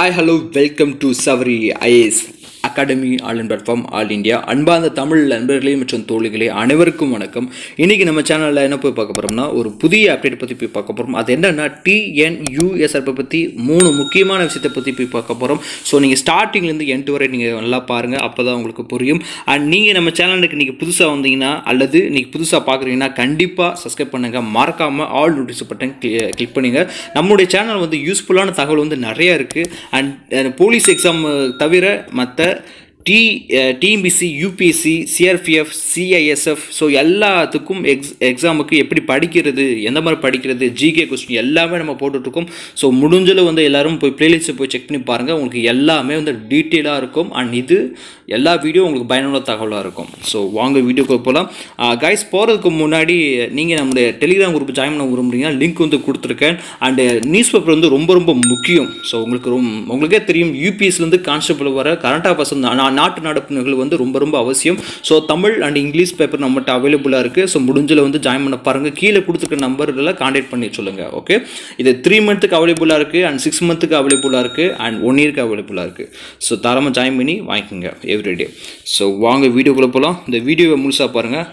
Hi hello welcome to Savari IAS academy all in platform all India அன்பார்ந்த தமிழ் நண்பர்களே மற்றும் தோழிகளே அனைவருக்கும் வணக்கம் இன்றைக்கி நம்ம சேனலில் என்ன போய் பார்க்க போகிறோம்னா ஒரு புதிய அப்டேட் பற்றி போய் பார்க்க போகிறோம் அது என்னென்னா டிஎன்யூஎஸ்ஆர்பை பற்றி மூணு முக்கியமான விஷயத்தை பற்றி போய் பார்க்க போகிறோம் ஸோ நீங்கள் ஸ்டார்டிங்லேருந்து எண்ட் வரை நீங்கள் நல்லா பாருங்கள் அப்போ தான் உங்களுக்கு புரியும் அண்ட் நீங்கள் நம்ம சேனலுக்கு நீங்கள் புதுசாக வந்தீங்கன்னா அல்லது நீங்கள் புதுசாக பார்க்குறீங்கன்னா கண்டிப்பாக சப்ஸ்கிரைப் பண்ணுங்கள் மறக்காமல் ஆல் நோட்டிஸ் பட்டன் கிளிக் பண்ணுங்கள் நம்மளுடைய சேனல் வந்து யூஸ்ஃபுல்லான தகவல் வந்து நிறைய இருக்குது அண்ட் போலீஸ் எக்ஸாம் தவிர மற்ற T TNPSC UPSC CRPF CISF so எல்லாத்துக்கும் எக்ஸ் எக்ஸாமுக்கு எப்படி படிக்கிறது எந்த மாதிரி படிக்கிறது ஜிகே கொஸ்டின் எல்லாமே நம்ம போட்டுட்ருக்கோம் ஸோ முடிஞ்சளவு வந்து எல்லாரும் போய் பிளேலிஸ்ட்டை போய் செக் பண்ணி பாருங்கள் உங்களுக்கு எல்லாமே வந்து டீட்டெயிலாக இருக்கும் அண்ட் இது எல்லா வீடியோ உங்களுக்கு பயனுள்ள தகவலாக இருக்கும் ஸோ வாங்க வீடியோக்கு போகலாம் கைஸ் போகிறதுக்கு முன்னாடி நீங்கள் நம்மளுடைய டெலிகிராம் குரூப் ஜாயின் பண்ண விரும்புறீங்க லிங்க் வந்து கொடுத்துருக்கேன் அண்டு நியூஸ் பேப்பர் வந்து ரொம்ப ரொம்ப முக்கியம் ஸோ உங்களுக்கு ரொம்ப உங்களுக்கே தெரியும் யூபிஎஸ்லேருந்து கான்ஸ்டபிள் வர கரண்ட் அஃபேர்ஸ் வந்து நாட்டு நடப்பு நிகழ்வு வந்து ரொம்ப ரொம்ப அவசியம் so Tamil and English paper நம்மகிட்ட அவைலபிளாக இருக்குது ஸோ முடிஞ்சல வந்து ஜாயின் பண்ண பாருங்கள் கீழே கொடுத்துருக்க நம்பர்களை காண்டாக்ட் பண்ணி சொல்லுங்கள் ஓகே இது த்ரீ மந்த்துக்கு அவைலபிளாக இருக்குது அண்ட் சிக்ஸ் மந்த்துக்கு அவைலபிளாக இருக்குது அண்ட் ஒன் இயருக்கு அவைலபிளாக இருக்குது ஸோ தரமாக ஜாயின் பண்ணி வாங்கிக்கோங்க எவ்ரிடே ஸோ வாங்க வீடியோக்குள்ளே போகலாம் இந்த வீடியோவை முழுசாக பாருங்கள்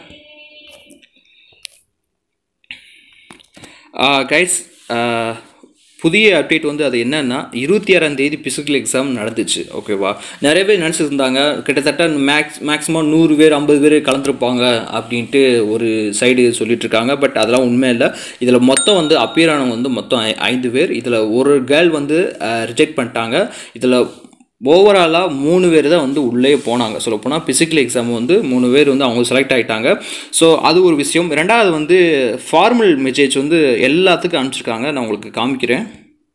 கைஸ் புதிய அப்டேட் வந்து அது என்னன்னா இருபத்தி ஆறாம் தேதி பிசிக்கல் எக்ஸாம் நடந்துச்சு ஓகேவா நிறைய பேர் நினச்சிருந்தாங்க கிட்டத்தட்ட மேக்ஸ் மேக்ஸிமம் நூறு பேர் ஐம்பது பேர் கலந்துருப்பாங்க அப்படின்ட்டு ஒரு சைடு சொல்லிட்டு இருக்காங்க பட் அதெல்லாம் உண்மை இல்லை இதில் மொத்தம் வந்து அப்பியர் ஆனவங்க வந்து மொத்தம் ஐந்து பேர் இதில் ஒரு கேர்ள் வந்து ரிஜெக்ட் பண்ணிட்டாங்க இதில் ஓவராலாக மூணு பேர் தான் வந்து உள்ளே போனாங்க சொல்ல போனால் பிசிக்கல் எக்ஸாம் வந்து மூணு பேர் வந்து அவங்க செலக்ட் ஆகிட்டாங்க ஸோ அது ஒரு விஷயம் ரெண்டாவது வந்து ஃபார்மல் மெசேஜ் வந்து எல்லாத்துக்கும் அனுப்பிச்சிருக்காங்க நான் உங்களுக்கு காமிக்கிறேன்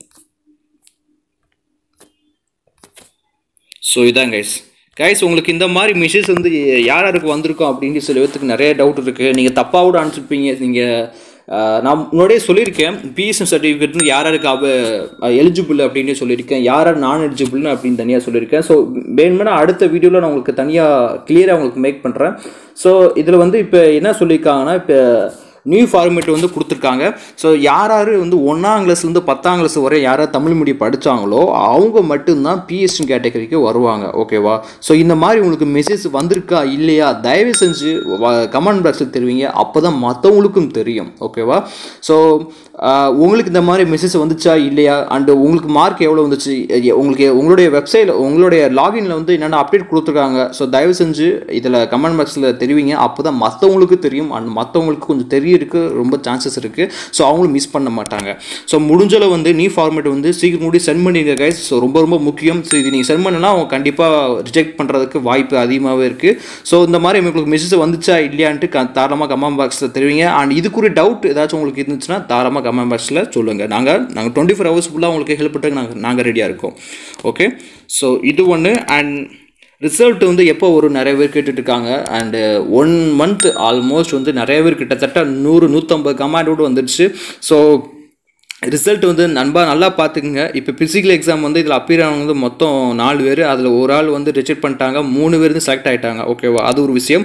ஸோ இதான் கைஸ் கைஸ் உங்களுக்கு இந்த மாதிரி மெசேஜ் வந்து யார் யாருக்கு வந்திருக்கோம் அப்படின்னு சில பேர்த்துக்கு நிறைய டவுட் இருக்குது நீங்கள் தப்பாக கூட அனுப்பிச்சிருப்பீங்க நீங்கள் நான் முன்னாடியே சொல்லியிருக்கேன் பிஎஸ்எம் சர்டிஃபிகேட் வந்து யார் யாருக்கு அவ எலிஜிபிள் அப்படின்னு சொல்லியிருக்கேன் யார் யார் நான் எலிஜிபிள்னு அப்படின்னு தனியாக சொல்லியிருக்கேன் ஸோ வேணுமெனா அடுத்த வீடியோவில் நான் உங்களுக்கு தனியாக கிளியராக உங்களுக்கு மேக் பண்ணுறேன் ஸோ இதில் வந்து இப்போ என்ன சொல்லியிருக்காங்கன்னா இப்போ நியூ ஃபார்மேட் வந்து கொடுத்துருக்காங்க ஸோ யார் யார் வந்து ஒன்றாம் கிளாஸ்லேருந்து பத்தாம் கிளாஸ் வரை யார் யார் தமிழ் மீடியம் படித்தாங்களோ அவங்க மட்டும்தான் பிஎஸ்டி கேட்டகரிக்கு வருவாங்க ஓகேவா ஸோ இந்த மாதிரி உங்களுக்கு மெசேஜ் வந்திருக்கா இல்லையா தயவு செஞ்சு கமெண்ட் பாக்ஸில் தெரிவிங்க அப்போ தான் மற்றவங்களுக்கும் தெரியும் ஓகேவா ஸோ உங்களுக்கு இந்த மாதிரி மெசேஜ் வந்துச்சா இல்லையா அண்டு உங்களுக்கு மார்க் எவ்வளோ வந்துச்சு உங்களுக்கு உங்களுடைய வெப்சைட்டில் உங்களுடைய லாகின்ல வந்து என்னென்ன அப்டேட் கொடுத்துருக்காங்க ஸோ தயவு செஞ்சு இதில் கமெண்ட் பாக்ஸில் தெரிவிங்க அப்போ தான் மற்றவங்களுக்கு தெரியும் அண்ட் மற்றவங்களுக்கு கொஞ்சம் தெரியறதுக்கு ரொம்ப சான்சஸ் இருக்குது ஸோ அவங்களும் மிஸ் பண்ண மாட்டாங்க ஸோ முடிஞ்சளவு வந்து நீ ஃபார்மேட் வந்து சீக்கிரம் முடி சென்ட் பண்ணிடுங்க கைஸ் ஸோ ரொம்ப ரொம்ப முக்கியம் ஸோ இது நீங்கள் சென்ட் பண்ணனா அவங்க கண்டிப்பாக ரிஜெக்ட் பண்ணுறதுக்கு வாய்ப்பு அதிகமாகவே இருக்குது ஸோ இந்த மாதிரி உங்களுக்கு மெசேஜ் வந்துச்சா இல்லையான்ட்டு க தாராளமாக கமெண்ட் பாக்ஸில் தெரிவிங்க அண்ட் இதுக்குரிய டவுட் ஏதாச்சும் உங்களுக்கு இருந்துச்சுன்னா தாராளமாக கமெண்ட் பாக்ஸில் சொல்லுங்கள் நாங்கள் நாங்கள் டுவெண்ட்டி ஃபோர் ஹவர்ஸ் ஃபுல்லாக உங்களுக்கு ஹெல்ப் பண்ணுறதுக்கு நாங்கள் நாங்கள் ரெடியாக இருக்கோம் ஓகே ஸோ இது ஒன்று அண்ட் ரிசல்ட் வந்து எப்போ ஒரு நிறைய பேர் கேட்டுட்ருக்காங்க அண்டு ஒன் மந்த் ஆல்மோஸ்ட் வந்து நிறைய பேர் கிட்டத்தட்ட நூறு நூற்றம்பது கமாண்டோடு வந்துடுச்சு ஸோ ரிசல்ட் வந்து நண்பா நல்லா பார்த்துக்குங்க இப்போ ஃபிசிக்கல் எக்ஸாம் வந்து இதில் அப்பீர் ஆனவங்க வந்து மொத்தம் நாலு பேர் அதில் ஒரு ஆள் வந்து ரிஜெக்ட் பண்ணிட்டாங்க மூணு பேர் வந்து செலக்ட் ஆகிட்டாங்க ஓகேவா அது ஒரு விஷயம்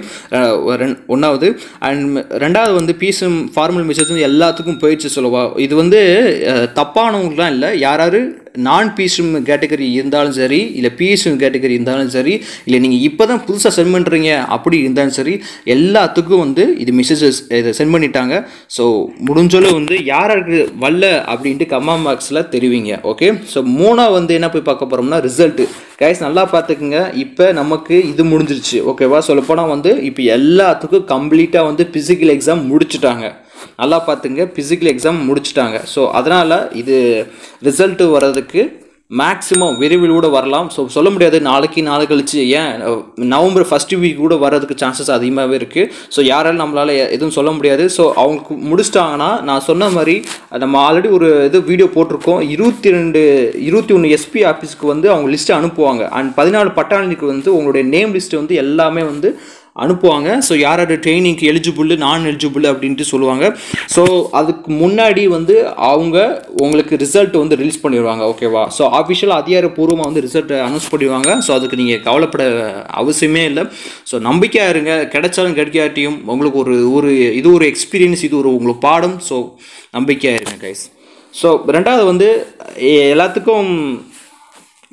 ஒன்றாவது அண்ட் ரெண்டாவது வந்து பிஎஸ்எம் ஃபார்மல் மெசேஜ் வந்து எல்லாத்துக்கும் போயிடுச்சு சொல்லவா இது வந்து தப்பானவங்களுக்குலாம் இல்லை யாராரு நான் பிஎஸ்எம் கேட்டகரி இருந்தாலும் சரி இல்லை பிஎஸ்எம் கேட்டகரி இருந்தாலும் சரி இல்லை நீங்கள் இப்போ தான் புதுசாக சென்ட் பண்ணுறீங்க அப்படி இருந்தாலும் சரி எல்லாத்துக்கும் வந்து இது மெசேஜஸ் இதை சென்ட் பண்ணிட்டாங்க ஸோ முடிஞ்சளவு வந்து யாருக்கு வரல அப்படின்ட்டு கமெண்ட் பாக்ஸில் தெரிவிங்க ஓகே ஸோ மூணாக வந்து என்ன போய் பார்க்க போகிறோம்னா ரிசல்ட்டு கைஸ் நல்லா பார்த்துக்குங்க இப்போ நமக்கு இது முடிஞ்சிருச்சு ஓகேவா சொல்லப்போனால் வந்து இப்போ எல்லாத்துக்கும் கம்ப்ளீட்டாக வந்து ஃபிசிக்கல் எக்ஸாம் முடிச்சுட்டாங்க நல்லா பார்த்துங்க ஃபிசிக்கல் எக்ஸாம் முடிச்சுட்டாங்க ஸோ அதனால் இது ரிசல்ட்டு வர்றதுக்கு மேக்ஸிமம் விரைவில் கூட வரலாம் ஸோ சொல்ல முடியாது நாளைக்கு நாளை கழிச்சு ஏன் நவம்பர் ஃபஸ்ட் வீக் கூட வர்றதுக்கு சான்சஸ் அதிகமாகவே இருக்குது ஸோ யாராலும் நம்மளால் எதுவும் சொல்ல முடியாது ஸோ அவங்களுக்கு முடிச்சிட்டாங்கன்னா நான் சொன்ன மாதிரி நம்ம ஆல்ரெடி ஒரு இது வீடியோ போட்டிருக்கோம் இருபத்தி ரெண்டு இருபத்தி ஒன்று எஸ்பி ஆஃபீஸ்க்கு வந்து அவங்க லிஸ்ட்டு அனுப்புவாங்க அண்ட் பதினாலு பட்டாணிக்கு வந்து உங்களுடைய நேம் லிஸ்ட்டு வந்து எல்லாமே வந்து அனுப்புவாங்க ஸோ யார் யார் ட்ரைனிங்க்கு எலிஜிபிள் நான் எலிஜிபிள் அப்படின்ட்டு சொல்லுவாங்க ஸோ அதுக்கு முன்னாடி வந்து அவங்க உங்களுக்கு ரிசல்ட் வந்து ரிலீஸ் பண்ணிடுவாங்க ஓகேவா ஸோ ஆஃபிஷியல் அதிகாரப்பூர்வமாக வந்து ரிசல்ட் அனௌன்ஸ் பண்ணிடுவாங்க ஸோ அதுக்கு நீங்கள் கவலைப்பட அவசியமே இல்லை ஸோ நம்பிக்கையாக இருங்க கிடைச்சாலும் கிடைக்காட்டியும் உங்களுக்கு ஒரு ஒரு இது ஒரு எக்ஸ்பீரியன்ஸ் இது ஒரு உங்களுக்கு பாடம் ஸோ நம்பிக்கையாக இருங்க கைஸ் ஸோ ரெண்டாவது வந்து எல்லாத்துக்கும்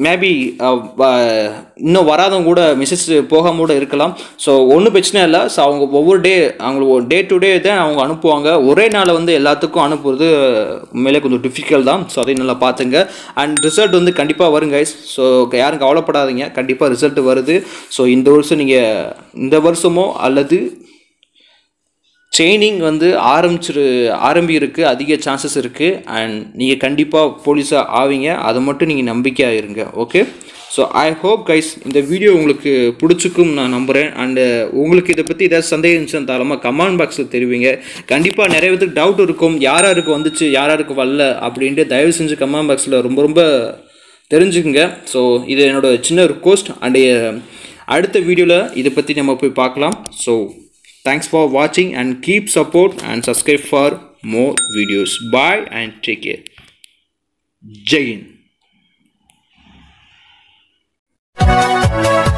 மேபி இன்னும் வராதவங்க கூட மிஸ்ஸஸ் போகாம கூட இருக்கலாம் ஸோ ஒன்றும் பிரச்சனை இல்லை ஸோ அவங்க ஒவ்வொரு டே அவங்க டே டு டே தான் அவங்க அனுப்புவாங்க ஒரே நாள் வந்து எல்லாத்துக்கும் அனுப்புறது உண்மையிலே கொஞ்சம் டிஃபிகல்ட் தான் ஸோ அதையும் நல்லா பார்த்துங்க அண்ட் ரிசல்ட் வந்து கண்டிப்பாக வரும் கைஸ் ஸோ யாரும் கவலைப்படாதீங்க கண்டிப்பாக ரிசல்ட் வருது ஸோ இந்த வருஷம் நீங்கள் இந்த வருஷமோ அல்லது ட்ரைனிங் வந்து ஆரம்பிச்சிரு ஆரம்பி இருக்குது அதிக சான்சஸ் இருக்குது அண்ட் நீங்கள் கண்டிப்பாக போலீஸாக ஆவீங்க அதை மட்டும் நீங்கள் நம்பிக்கையாக இருங்க okay so I hope guys இந்த வீடியோ உங்களுக்கு பிடிச்சிக்கும் நான் நம்புகிறேன் அண்டு உங்களுக்கு இதை பற்றி ஏதாவது சந்தேகம் இருந்துச்சுன்னா தாராளமாக கமெண்ட் பாக்ஸில் தெரிவிங்க கண்டிப்பாக நிறைய பேருக்கு டவுட் இருக்கும் யார் யாருக்கு வந்துச்சு யார் யாருக்கு வரல அப்படின்ட்டு தயவு செஞ்சு கமெண்ட் பாக்ஸில் ரொம்ப ரொம்ப தெரிஞ்சுக்குங்க ஸோ இது என்னோட சின்ன ரிக்வஸ்ட் அண்டு அடுத்த வீடியோவில் இதை பற்றி நம்ம போய் பார்க்கலாம் so Thanks for watching and keep support and subscribe for more videos. Bye and take care. Jai Hind.